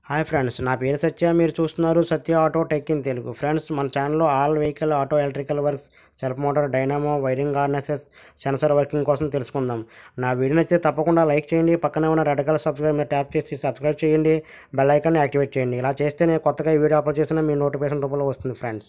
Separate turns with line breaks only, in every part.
hi friends నా పేరు సత్య మీరు చూస్తున్నారు Satya auto tech in Telugu friends మన ఛానల్లో all vehicle auto electrical works self motor dynamo wiring harnesses sensor working కోసం తెలుసుకుందాం నా వీడియో నచ్చితే తప్పకుండా లైక్ చేయండి పక్కనే ఉన్న రెడ్ కలర్ సబ్స్క్రైబ్ మీద ట్యాప్ చేసి సబ్స్క్రైబ్ చేయండి బెల్ ఐకాన్ని యాక్టివేట్ చేయండి ఇలా చేస్తే నేను కొత్తగా ఈ వీడియో అప్లోడ్ చేసిన మీ నోటిఫికేషన్ రూపంలో వస్తుంది friends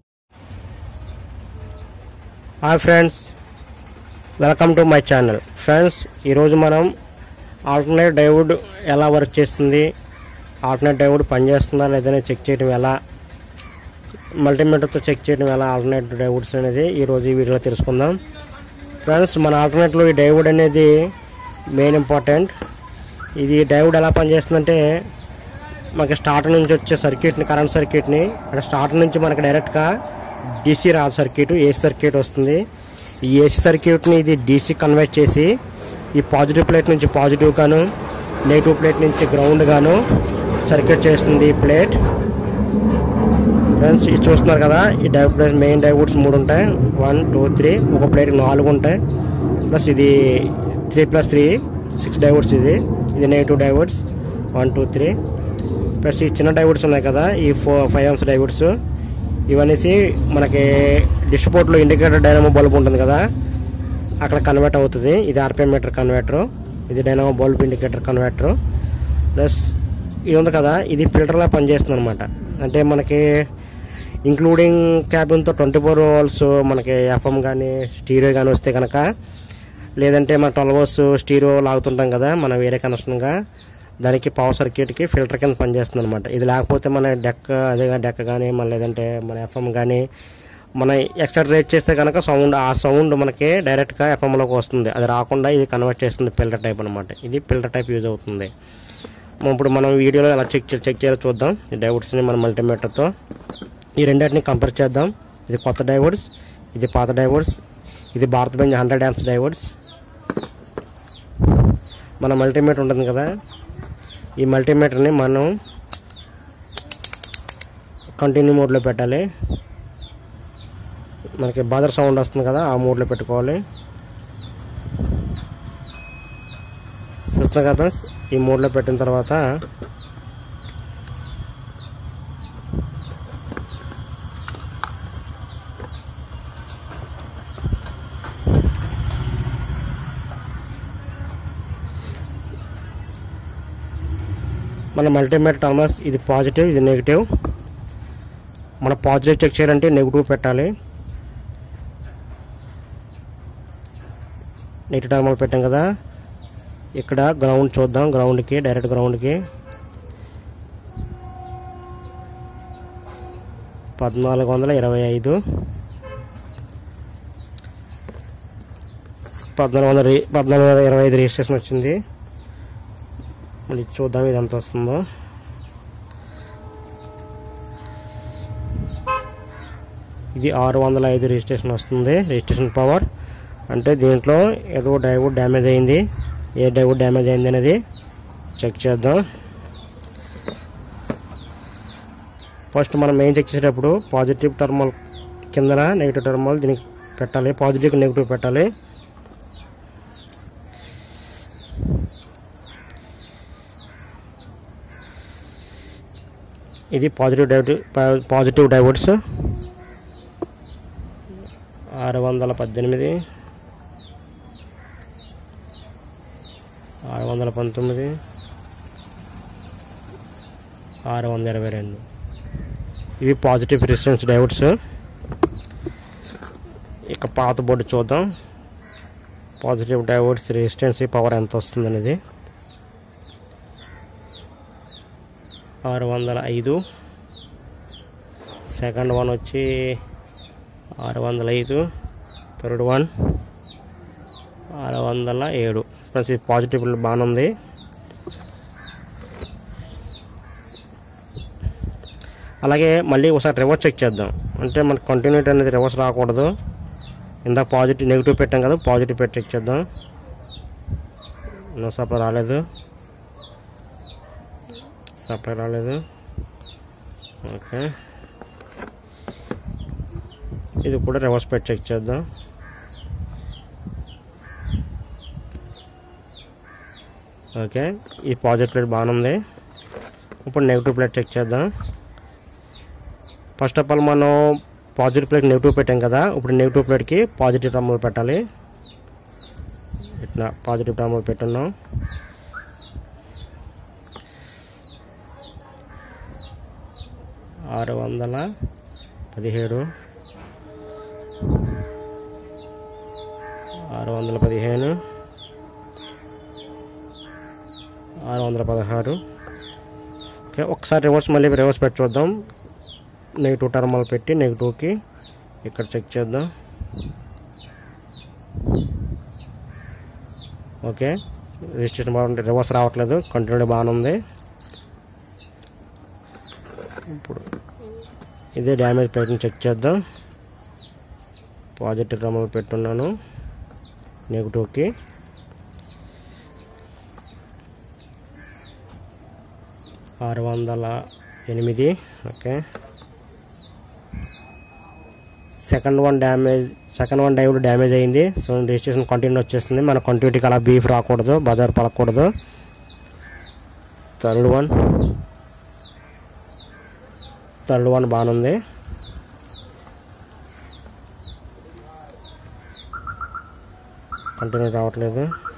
hi friends welcome to my channel friends ఈరోజు మనం ఆల్టర్నేట్ డైవుడ్ ఎలా వర్క్ చేస్తుంది ఆల్టర్నేట్ డైవుడ్ పనిచేస్తుందా లేదని చెక్ చేయడం ఎలా మల్టీమీటర్తో చెక్ చేయడం ఎలా ఆల్టర్నేట్ డైవుడ్స్ అనేది ఈరోజు ఈ వీడియోలో తెలుసుకుందాం ఫ్రెండ్స్ మన ఆల్టర్నేట్లో ఈ డైవుడ్ అనేది మెయిన్ ఇంపార్టెంట్ ఇది డైవుడ్ ఎలా పనిచేస్తుందంటే మనకి స్టార్టర్ నుంచి వచ్చే సర్క్యూట్ని కరెంట్ సర్క్యూట్ని అంటే స్టార్టర్ నుంచి మనకి డైరెక్ట్గా డీసీ రాదు సర్క్యూట్ ఏసీ సర్క్యూట్ వస్తుంది ఈ ఏసీ సర్క్యూట్ని ఇది డీసీ కన్వర్ట్ చేసి ఈ పాజిటివ్ ప్లేట్ నుంచి పాజిటివ్ గాను నెగిటివ్ ప్లేట్ నుంచి గ్రౌండ్ గాను సర్క్యూట్ చేస్తుంది ఈ ప్లేట్ ఫ్రెండ్స్ ఇది చూస్తున్నారు కదా ఈ డైవుడ్ మెయిన్ డైవుడ్స్ మూడు ఉంటాయి వన్ టూ త్రీ ఒక ప్లేట్ నాలుగు ఉంటాయి ప్లస్ ఇది three plus three six diodes ఇది ఇది negative diodes one two three plus ఈ చిన్న డైవుడ్స్ ఉన్నాయి కదా ఈ ఫోర్ ఫైవ్ ఎంస్ డైవుడ్స్ ఇవనేసి మనకి డిస్పోర్ట్లో ఇండికేటర్ డైనమో బల్బ్ ఉంటుంది కదా అక్కడ కన్వర్ట్ అవుతుంది ఇది ఆర్పిఎం మీటర్ కన్వర్టర్ ఇది dynamo bulb indicator converter plus ఇది ఉంది కదా ఇది ఫిల్టర్లా పనిచేస్తుంది అనమాట అంటే మనకి ఇంక్లూడింగ్ క్యాబిన్తో ట్వంటీ ఫోర్ అవర్స్ మనకి ఎఫ్ఎం కానీ స్టీరియో కానీ వస్తే కనుక లేదంటే మన ట్వెల్వ్ అవర్స్ స్టీరియో లాగుతుంటాం కదా మన వేరే కనెక్షన్గా దానికి పవర్ సర్క్యూట్కి ఫిల్టర్ కింద పనిచేస్తుంది అనమాట ఇది లేకపోతే మన డెక్ అదే డెక్ కానీ మన లేదంటే మన ఎఫ్ఎం కానీ మన ఎక్స్ట్రా రేట్ చేస్తే కనుక సౌండ్ ఆ సౌండ్ మనకి డైరెక్ట్గా ఎఫ్ఎంలోకి వస్తుంది అది రాకుండా ఇది కన్వర్ట్ చేస్తుంది ఫిల్టర్ టైప్ అనమాట ఇది ఫిల్టర్ టైప్ యూజ్ అవుతుంది ఇప్పుడు మనం వీడియోలో ఎలా చెక్ చెక్ చేయాలో చూద్దాం ఈ డైవర్డ్స్ని మన మల్టీమీటర్తో ఈ రెండింటిని కంపేర్ చేద్దాం ఇది కొత్త డైవర్డ్స్ ఇది పాత డైవర్డ్స్ ఇది భారత్ బెంజ్ హండ్రెడ్ డ్యామ్స్ డైవర్డ్స్ మన మల్టీమీటర్ ఉంటుంది కదా ఈ మల్టీమీటర్ని మనం కంటిన్యూ మోడ్లో పెట్టాలి మనకి బాదర్ సౌండ్ వస్తుంది కదా ఆ మోడ్లో పెట్టుకోవాలి చూస్తున్నా కదా ఈ మోడ్లో పెట్టిన తర్వాత మన మల్టీమీటర్ టర్మస్ ఇది పాజిటివ్ ఇది నెగిటివ్ మన పాజిటివ్ చెక్ చేయాలంటే నెగిటివ్ పెట్టాలి నెగిటివ్ టర్మల్ పెట్టాం కదా ఇక్కడ గ్రౌండ్ చూద్దాం గ్రౌండ్కి డైరెక్ట్ గ్రౌండ్కి పద్నాలుగు వందల ఇరవై ఐదు పద్నాలుగు వందల పద్నాలుగు వందల ఇరవై ఐదు రిజిస్ట్రేషన్ వచ్చింది మళ్ళీ చూద్దాం ఇది ఎంత వస్తుందో ఇది ఆరు వందల ఐదు రిజిస్ట్రేషన్ వస్తుంది రిజిస్ట్రేషన్ పవర్ అంటే దీంట్లో ఏదో డైవుడ్ డ్యామేజ్ అయింది ఏ డైవుడ్ డ్యామేజ్ అయింది అనేది చెక్ చేద్దాం ఫస్ట్ మనం ఏం చెక్ చేసేటప్పుడు పాజిటివ్ టర్మల్ కిందన నెగిటివ్ టర్మల్ దీనికి పెట్టాలి పాజిటివ్ నెగిటివ్ పెట్టాలి ఇది పాజిటివ్ డైవుడ్ పాజిటివ్ డైవర్డ్స్ ఆరు వందల పద్దెనిమిది ఆరు వందల పంతొమ్మిది ఆరు వందల ఇరవై రెండు ఇవి పాజిటివ్ రెసిస్టెన్స్ డైవర్డ్స్ ఇక పాత బోర్డు చూద్దాం పాజిటివ్ డైవర్డ్స్ రెసిస్టెన్సీ పవర్ ఎంత వస్తుంది అనేది ఆరు వందల ఐదు సెకండ్ వన్ వచ్చి ఆరు వందల ఐదు థర్డ్ వన్ ఆరు వందల ఏడు ప్లస్ ఇది పాజిటివ్ బాగానే ఉంది అలాగే మళ్ళీ ఒకసారి రివర్స్ చెక్ చేద్దాం అంటే మనకు కంటిన్యూటీ అనేది రివర్స్ రాకూడదు ఇందాక పాజిటివ్ నెగిటివ్ పెట్టాం కదా పాజిటివ్ పెట్టి చెక్ చేద్దాం నో సప్లై రాలేదు సప్లై రాలేదు ఓకే ఇది కూడా రివర్స్ పెట్టి చెక్ చేద్దాం ఓకే ఈ ప్రాజెక్ట్ ప్లేట్ బాగానే ఉంది ఇప్పుడు నెగిటివ్ ప్లేట్ చెక్ చేద్దాం ఫస్ట్ ఆఫ్ ఆల్ మనం పాజిటివ్ ప్లేట్ నెగిటివ్ పెట్టాం కదా ఇప్పుడు నెగిటివ్ ప్లేట్కి పాజిటివ్ టర్ములు పెట్టాలి ఇట్లా పాజిటివ్ టర్ములు పెట్టున్నాం ఆరు వందల పదిహేడు ఆరు వందల పదిహేను ఆరు వందల పదహారు ఓకే ఒకసారి రివర్స్ మళ్ళీ రివర్స్ పెట్టి చూద్దాం నెగిటివ్ టర్మల్ పెట్టి నెగిటివ్కి ఇక్కడ చెక్ చేద్దాం ఓకే రిజిస్ట్రేషన్ బాగుంది రివర్స్ రావట్లేదు కంటిన్యూ బాగానే ఉంది ఇప్పుడు ఇదే డ్యామేజ్ ప్లేట్ని చెక్ చేద్దాం పాజిటివ్ టర్మల్ పెట్టున్నాను నెగిటివ్కి ఆరు వందల ఎనిమిది okay second one damage second one డైవ్ డ్యామేజ్ అయింది సో రిజిస్ట్రేషన్ కంటిన్యూ వచ్చేస్తుంది మన కంటిన్యూటీకి అలా బీఫ్ రాకూడదు బజార్ పలకూడదు థర్డ్ వన్ థర్డ్ వన్ బాగుంది కంటిన్యూ రావట్లేదు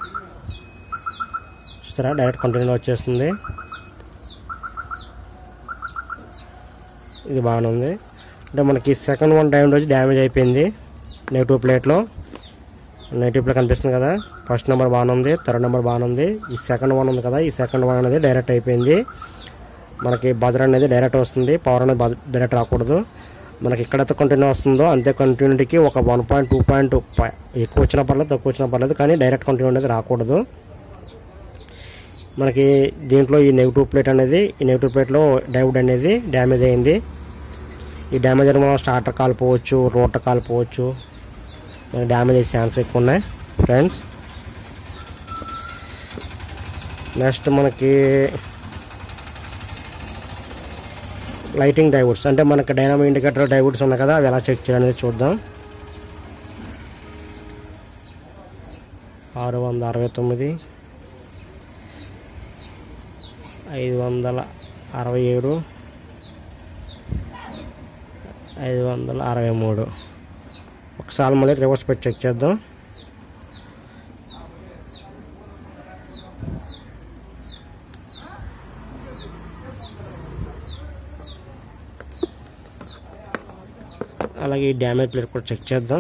చూస్తారా డైరెక్ట్ కంటిన్యూ వచ్చేస్తుంది ఇది బాగానే ఉంది అంటే మనకి సెకండ్ వన్ డైమండ్ వచ్చి డ్యామేజ్ అయిపోయింది నెగిటివ్ ప్లేట్లో నెగిటివ్ ప్లేట్ కనిపిస్తుంది కదా ఫస్ట్ నెంబర్ బాగానే ఉంది థర్డ్ నెంబర్ బాగానే ఉంది ఈ సెకండ్ వన్ ఉంది కదా ఈ సెకండ్ వన్ అనేది డైరెక్ట్ అయిపోయింది మనకి బజర్ అనేది డైరెక్ట్ వస్తుంది పవర్ అనేది బజ- డైరెక్ట్ రాకూడదు మనకి ఎక్కడైతే కంటిన్యూ వస్తుందో అంతే కంటిన్యూటీకి ఒక వన్ పాయింట్ టూ పాయింట్ ఎక్కువ వచ్చినా పర్లేదు తక్కువ వచ్చినా పర్లేదు కానీ డైరెక్ట్ కంటిన్యూ అనేది రాకూడదు మనకి దీంట్లో ఈ నెగిటివ్ ప్లేట్ అనేది ఈ నెగిటివ్ ప్లేట్లో డైవుడ్ అనేది డ్యామేజ్ అయింది ఈ డ్యామేజ్ అయిన మనం స్టార్టర్ కాలిపోవచ్చు రోటర్ కాలిపోవచ్చు మనకి డ్యామేజ్ అయ్యే ఛాన్స్ ఎక్కువ ఉన్నాయి ఫ్రెండ్స్ నెక్స్ట్ మనకి లైటింగ్ డైవర్స్ అంటే మనకి డైనామో ఇండికేటర్ డైవర్స్ ఉన్నాయి కదా అవి ఎలా చెక్ చేయాలనేది చూద్దాం ఆరు వందల అరవై తొమ్మిది ఐదు వందల అరవై ఏడు ఐదు వందల అరవై మూడు ఒకసారి మళ్ళీ రివర్స్ పెట్టి చెక్ చేద్దాం అలాగే ఈ డ్యామేజ్ ప్లేట్ కూడా చెక్ చేద్దాం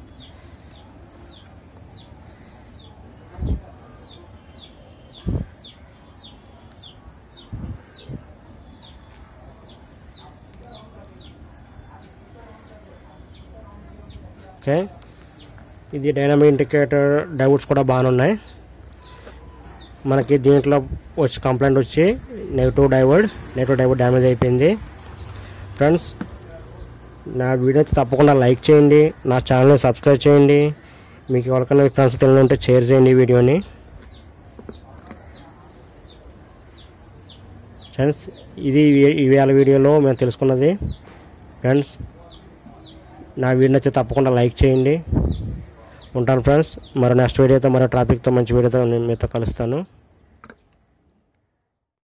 ఓకే ఇది డైనామిక్ ఇండికేటర్ డైవర్స్ కూడా బాగానే ఉన్నాయి మనకి దీంట్లో వచ్చి కంప్లైంట్ వచ్చి నెగిటివ్ డైవర్డ్ నెగిటివ్ డైవర్డ్ డ్యామేజ్ అయిపోయింది ఫ్రెండ్స్ నా వీడియో తప్పకుండా లైక్ చేయండి నా ఛానల్ని సబ్స్క్రైబ్ చేయండి మీకు ఎవరికైనా మీ ఫ్రెండ్స్ తెలియదు ఉంటే షేర్ చేయండి ఈ వీడియోని ఫ్రెండ్స్ ఇది ఈ- ఇవాళ వీడియోలో మేము తెలుసుకున్నది ఫ్రెండ్స్ నా వీడియో నచ్చితే తప్పకుండా లైక్ చేయండి ఉంటాను ఫ్రెండ్స్ మరో నెక్స్ట్ వీడియోతో మరో టాపిక్తో మంచి వీడియోతో నేను మీతో కలుస్తాను